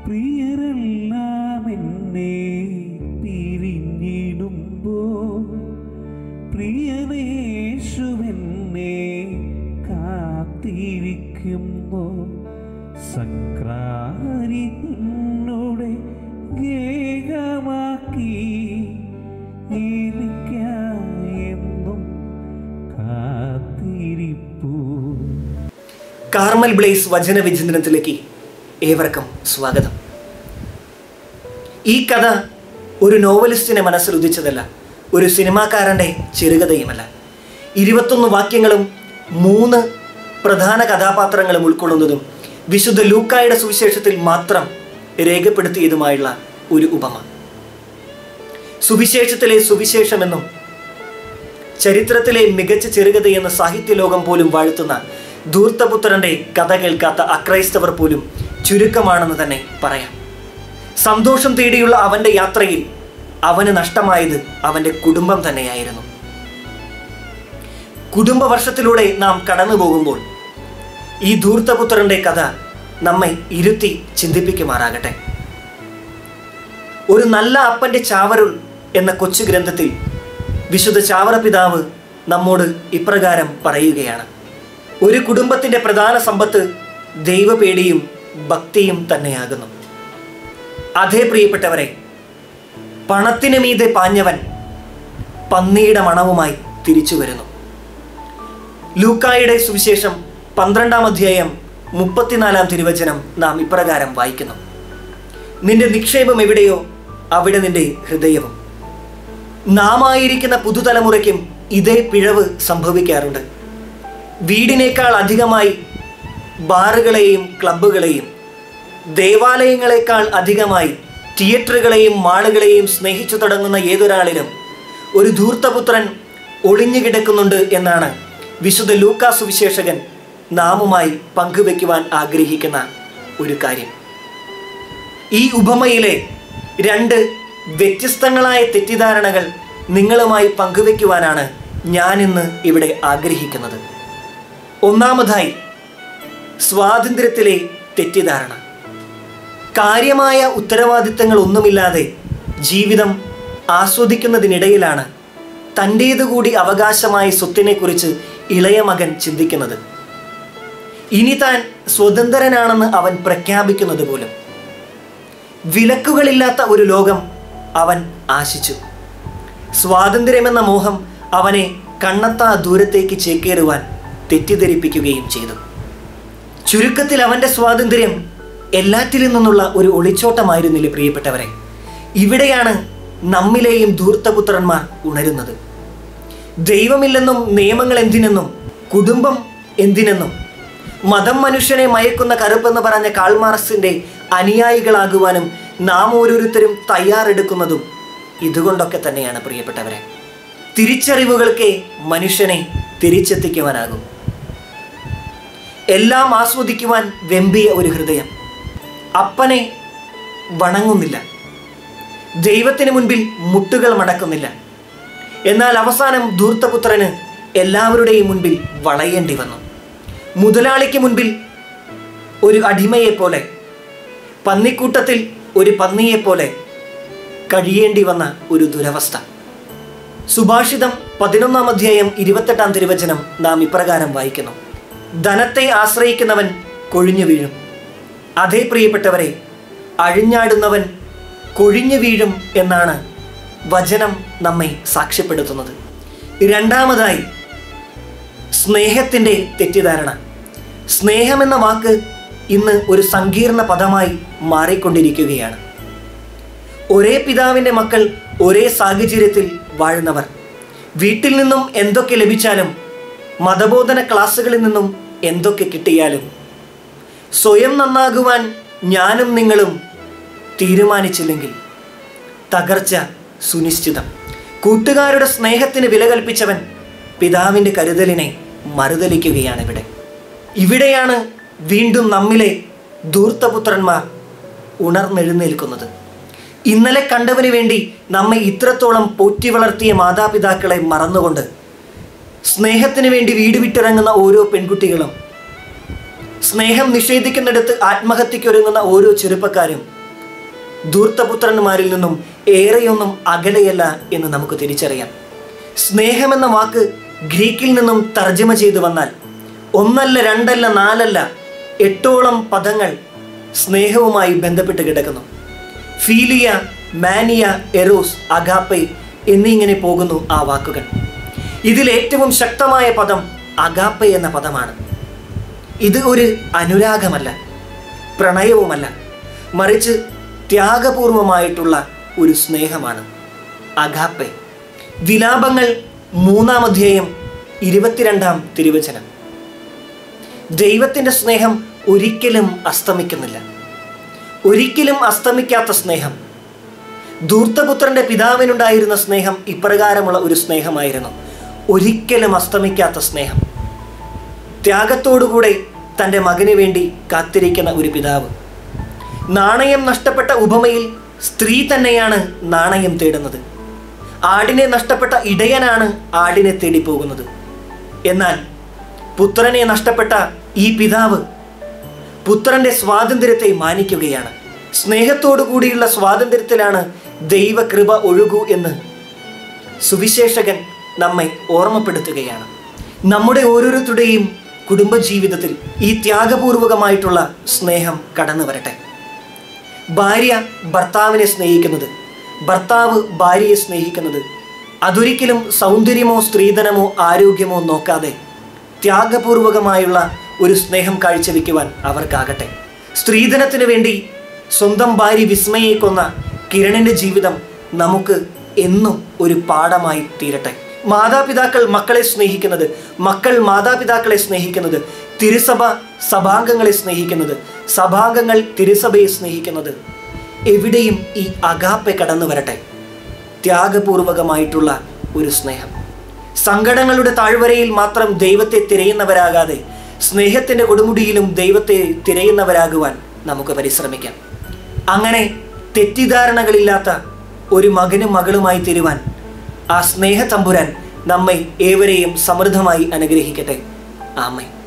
പ്രിയരെല്ലാം എന്നെ പിരിഞ്ഞിടുമ്പോ പ്രിയനേശുവെന്നെ കാത്തിരിക്കുമ്പോ സംക്രാരി എന്നോടെ ഗേഹമാക്കി എനിക്കായെന്നും കാത്തിരിപ്പൂ Carmel blaze വചന വിചിന്തനത്തിലേക്ക് ഏവർക്കും സ്വാഗതം ഈ കഥ ഒരു നോവലിസ്റ്റിനെ മനസ്സിൽ ഉദിച്ചതല്ല ഒരു സിനിമാക്കാരൻ്റെ ചെറുകഥയുമല്ല ഇരുപത്തൊന്ന് വാക്യങ്ങളും മൂന്ന് പ്രധാന കഥാപാത്രങ്ങളും ഉൾക്കൊള്ളുന്നതും വിശുദ്ധ ലൂക്കായുടെ സുവിശേഷത്തിൽ മാത്രം രേഖപ്പെടുത്തിയതുമായുള്ള ഒരു ഉപമ സുവിശേഷത്തിലെ സുവിശേഷമെന്നും ചരിത്രത്തിലെ മികച്ച ചെറുകഥയെന്ന് സാഹിത്യലോകം പോലും വാഴ്ത്തുന്ന ധൂർത്തപുത്രന്റെ കഥ കേൾക്കാത്ത അക്രൈസ്തവർ പോലും ചുരുക്കമാണെന്ന് തന്നെ പറയാം സന്തോഷം തേടിയുള്ള അവന്റെ യാത്രയിൽ അവന് നഷ്ടമായത് അവന്റെ കുടുംബം തന്നെയായിരുന്നു കുടുംബ വർഷത്തിലൂടെ നാം കടന്നു പോകുമ്പോൾ ഈ ധൂർത്തപുത്രന്റെ കഥ നമ്മെ ഇരുത്തി ചിന്തിപ്പിക്കുമാറാകട്ടെ ഒരു നല്ല അപ്പന്റെ ചാവരുൾ എന്ന കൊച്ചു ഗ്രന്ഥത്തിൽ വിശുദ്ധ ചാവറ പിതാവ് നമ്മോട് ഇപ്രകാരം പറയുകയാണ് ഒരു കുടുംബത്തിന്റെ പ്രധാന സമ്പത്ത് ദൈവപേടിയും ഭക്തിയും തന്നെയാകുന്നു അതേ പ്രിയപ്പെട്ടവരെ പണത്തിന് മീതെ പാഞ്ഞവൻ പന്നിയുടെ മണവുമായി തിരിച്ചു വരുന്നു ലൂക്കായുടെ സുവിശേഷം പന്ത്രണ്ടാം അധ്യായം മുപ്പത്തിനാലാം തിരുവചനം നാം ഇപ്രകാരം വായിക്കുന്നു നിന്റെ നിക്ഷേപം എവിടെയോ അവിടെ നിന്റെ ഹൃദയവും നാം ആയിരിക്കുന്ന പുതുതലമുറയ്ക്കും ഇതേ പിഴവ് സംഭവിക്കാറുണ്ട് വീടിനേക്കാൾ അധികമായി ബാറുകളെയും ക്ലബ്ബുകളെയും ദേവാലയങ്ങളെക്കാൾ അധികമായി തിയേറ്ററുകളെയും മാളുകളെയും സ്നേഹിച്ചു തുടങ്ങുന്ന ഏതൊരാളിലും ഒരു ധൂർത്തപുത്രൻ ഒളിഞ്ഞു കിടക്കുന്നുണ്ട് എന്നാണ് വിശുദ്ധ ലൂക്കാ സുവിശേഷകൻ നാമുമായി പങ്കുവെക്കുവാൻ ആഗ്രഹിക്കുന്ന ഒരു കാര്യം ഈ ഉപമയിലെ രണ്ട് വ്യത്യസ്തങ്ങളായ തെറ്റിദ്ധാരണകൾ നിങ്ങളുമായി പങ്കുവെക്കുവാനാണ് ഞാനിന്ന് ഇവിടെ ആഗ്രഹിക്കുന്നത് ഒന്നാമതായി സ്വാതന്ത്ര്യത്തിലെ തെറ്റിദ്ധാരണ കാര്യമായ ഉത്തരവാദിത്തങ്ങൾ ഒന്നുമില്ലാതെ ജീവിതം ആസ്വദിക്കുന്നതിനിടയിലാണ് തൻ്റേതുകൂടി അവകാശമായ സ്വത്തിനെക്കുറിച്ച് ഇളയ മകൻ ചിന്തിക്കുന്നത് ഇനി താൻ സ്വതന്ത്രനാണെന്ന് അവൻ പ്രഖ്യാപിക്കുന്നത് പോലും വിലക്കുകളില്ലാത്ത ഒരു ലോകം അവൻ ആശിച്ചു സ്വാതന്ത്ര്യമെന്ന മോഹം അവനെ കണ്ണത്താ ദൂരത്തേക്ക് ചേക്കേറുവാൻ തെറ്റിദ്ധരിപ്പിക്കുകയും ചെയ്തു ചുരുക്കത്തിൽ അവൻ്റെ സ്വാതന്ത്ര്യം എല്ലാറ്റിൽ നിന്നുള്ള ഒരു ഒളിച്ചോട്ടമായിരുന്നില്ല പ്രിയപ്പെട്ടവരെ ഇവിടെയാണ് നമ്മിലെയും ധൂർത്തപുത്രന്മാർ ഉണരുന്നത് ദൈവമില്ലെന്നും നിയമങ്ങൾ എന്തിനെന്നും കുടുംബം എന്തിനെന്നും മതം മനുഷ്യനെ മയക്കുന്ന കറുപ്പെന്ന് പറഞ്ഞ കാൾമാർക്സിന്റെ അനുയായികളാകുവാനും നാം ഓരോരുത്തരും തയ്യാറെടുക്കുന്നതും ഇതുകൊണ്ടൊക്കെ തന്നെയാണ് പ്രിയപ്പെട്ടവരെ തിരിച്ചറിവുകൾക്ക് മനുഷ്യനെ തിരിച്ചെത്തിക്കുവാനാകും എല്ലാം ആസ്വദിക്കുവാൻ വെമ്പിയ ഒരു ഹൃദയം അപ്പനെ വണങ്ങുന്നില്ല ദൈവത്തിന് മുൻപിൽ മുട്ടുകൾ മടക്കുന്നില്ല എന്നാൽ അവസാനം ധൂർത്തപുത്രന് എല്ലാവരുടെയും മുൻപിൽ വളയേണ്ടി വന്നു മുതലാളിക്ക് മുൻപിൽ ഒരു അടിമയെപ്പോലെ പന്നിക്കൂട്ടത്തിൽ ഒരു പന്നിയെപ്പോലെ കഴിയേണ്ടി വന്ന ഒരു ദുരവസ്ഥ സുഭാഷിതം പതിനൊന്നാം അധ്യായം ഇരുപത്തെട്ടാം തിരുവചനം നാം ഇപ്രകാരം വായിക്കുന്നു ധനത്തെ ആശ്രയിക്കുന്നവൻ കൊഴിഞ്ഞു വീഴും അതേ പ്രിയപ്പെട്ടവരെ അഴിഞ്ഞാടുന്നവൻ കൊഴിഞ്ഞു വീഴും എന്നാണ് വചനം നമ്മെ സാക്ഷ്യപ്പെടുത്തുന്നത് രണ്ടാമതായി സ്നേഹത്തിൻ്റെ തെറ്റിദ്ധാരണ സ്നേഹമെന്ന വാക്ക് ഇന്ന് ഒരു സങ്കീർണ പദമായി മാറിക്കൊണ്ടിരിക്കുകയാണ് ഒരേ പിതാവിൻ്റെ മക്കൾ ഒരേ സാഹചര്യത്തിൽ വാഴുന്നവർ വീട്ടിൽ നിന്നും എന്തൊക്കെ ലഭിച്ചാലും മതബോധന ക്ലാസ്സുകളിൽ നിന്നും എന്തൊക്കെ കിട്ടിയാലും സ്വയം നന്നാകുവാൻ ഞാനും നിങ്ങളും തീരുമാനിച്ചില്ലെങ്കിൽ തകർച്ച സുനിശ്ചിതം കൂട്ടുകാരുടെ സ്നേഹത്തിന് വില കൽപ്പിച്ചവൻ പിതാവിൻ്റെ കരുതലിനെ മറുതലിക്കുകയാണ് ഇവിടെ ഇവിടെയാണ് വീണ്ടും നമ്മിലെ ധൂർത്തപുത്രന്മാർ ഉണർന്നെഴുന്നേൽക്കുന്നത് ഇന്നലെ കണ്ടവന് വേണ്ടി നമ്മെ ഇത്രത്തോളം പോറ്റി വളർത്തിയ മാതാപിതാക്കളെ മറന്നുകൊണ്ട് സ്നേഹത്തിന് വേണ്ടി വീട് വിട്ടിറങ്ങുന്ന ഓരോ പെൺകുട്ടികളും സ്നേഹം നിഷേധിക്കുന്നിടത്ത് ആത്മഹത്യക്കൊരുങ്ങുന്ന ഓരോ ചെറുപ്പക്കാരും ധൂർത്തപുത്രന്മാരിൽ നിന്നും ഏറെയൊന്നും അകലെയല്ല എന്ന് നമുക്ക് തിരിച്ചറിയാം സ്നേഹമെന്ന വാക്ക് ഗ്രീക്കിൽ നിന്നും തർജ്ജമ ചെയ്തു വന്നാൽ ഒന്നല്ല രണ്ടല്ല നാലല്ല എട്ടോളം പദങ്ങൾ സ്നേഹവുമായി ബന്ധപ്പെട്ട് കിടക്കുന്നു ഫീലിയ മാനിയ എറോസ് അഗാപ്പെ എന്നിങ്ങനെ പോകുന്നു ആ വാക്കുകൾ ഇതിൽ ഏറ്റവും ശക്തമായ പദം അഗാപ്പെ എന്ന പദമാണ് ഇത് ഒരു അനുരാഗമല്ല പ്രണയവുമല്ല മറിച്ച് ത്യാഗപൂർവമായിട്ടുള്ള ഒരു സ്നേഹമാണ് അഗാപ്പെ വിലാപങ്ങൾ മൂന്നാം അധ്യായം ഇരുപത്തിരണ്ടാം തിരുവചനം ദൈവത്തിൻ്റെ സ്നേഹം ഒരിക്കലും അസ്തമിക്കുന്നില്ല ഒരിക്കലും അസ്തമിക്കാത്ത സ്നേഹം ധൂർത്തപുത്രന്റെ പിതാവിനുണ്ടായിരുന്ന സ്നേഹം ഇപ്രകാരമുള്ള ഒരു സ്നേഹമായിരുന്നു ഒരിക്കലും അസ്തമിക്കാത്ത സ്നേഹം ത്യാഗത്തോടുകൂടെ തൻ്റെ മകന് വേണ്ടി കാത്തിരിക്കുന്ന ഒരു പിതാവ് നാണയം നഷ്ടപ്പെട്ട ഉപമയിൽ സ്ത്രീ തന്നെയാണ് നാണയം തേടുന്നത് ആടിനെ നഷ്ടപ്പെട്ട ഇടയനാണ് ആടിനെ തേടി പോകുന്നത് എന്നാൽ പുത്രനെ നഷ്ടപ്പെട്ട ഈ പിതാവ് പുത്രന്റെ സ്വാതന്ത്ര്യത്തെ മാനിക്കുകയാണ് സ്നേഹത്തോടു കൂടിയുള്ള സ്വാതന്ത്ര്യത്തിലാണ് ദൈവകൃപ ഒഴുകൂ എന്ന് സുവിശേഷകൻ നമ്മെ ഓർമ്മപ്പെടുത്തുകയാണ് നമ്മുടെ ഓരോരുത്തരുടെയും കുടുംബജീവിതത്തിൽ ഈ ത്യാഗപൂർവകമായിട്ടുള്ള സ്നേഹം കടന്നു വരട്ടെ ഭാര്യ ഭർത്താവിനെ സ്നേഹിക്കുന്നത് ഭർത്താവ് ഭാര്യയെ സ്നേഹിക്കുന്നത് അതൊരിക്കലും സൗന്ദര്യമോ സ്ത്രീധനമോ ആരോഗ്യമോ നോക്കാതെ ത്യാഗപൂർവകമായുള്ള ഒരു സ്നേഹം കാഴ്ചവെക്കുവാൻ അവർക്കാകട്ടെ സ്ത്രീധനത്തിനു വേണ്ടി സ്വന്തം ഭാര്യ വിസ്മയെ കൊന്ന കിരണിന്റെ ജീവിതം നമുക്ക് എന്നും ഒരു പാഠമായി തീരട്ടെ മാതാപിതാക്കൾ മക്കളെ സ്നേഹിക്കുന്നത് മക്കൾ മാതാപിതാക്കളെ സ്നേഹിക്കുന്നത് തിരുസഭ സഭാംഗങ്ങളെ സ്നേഹിക്കുന്നത് സഭാംഗങ്ങൾ തിരുസഭയെ സ്നേഹിക്കുന്നത് എവിടെയും ഈ അഗാപ്പെ കടന്നു വരട്ടെ ത്യാഗപൂർവകമായിട്ടുള്ള ഒരു സ്നേഹം സങ്കടങ്ങളുടെ താഴ്വരയിൽ മാത്രം ദൈവത്തെ തിരയുന്നവരാകാതെ സ്നേഹത്തിൻ്റെ കൊടുമുടിയിലും ദൈവത്തെ തിരയുന്നവരാകുവാൻ നമുക്ക് പരിശ്രമിക്കാം അങ്ങനെ തെറ്റിദ്ധാരണകളില്ലാത്ത ഒരു മകനും മകളുമായി തീരുവാൻ ആ സ്നേഹത്തമ്പുരാൻ നമ്മെ ഏവരെയും സമൃദ്ധമായി അനുഗ്രഹിക്കട്ടെ ആമേ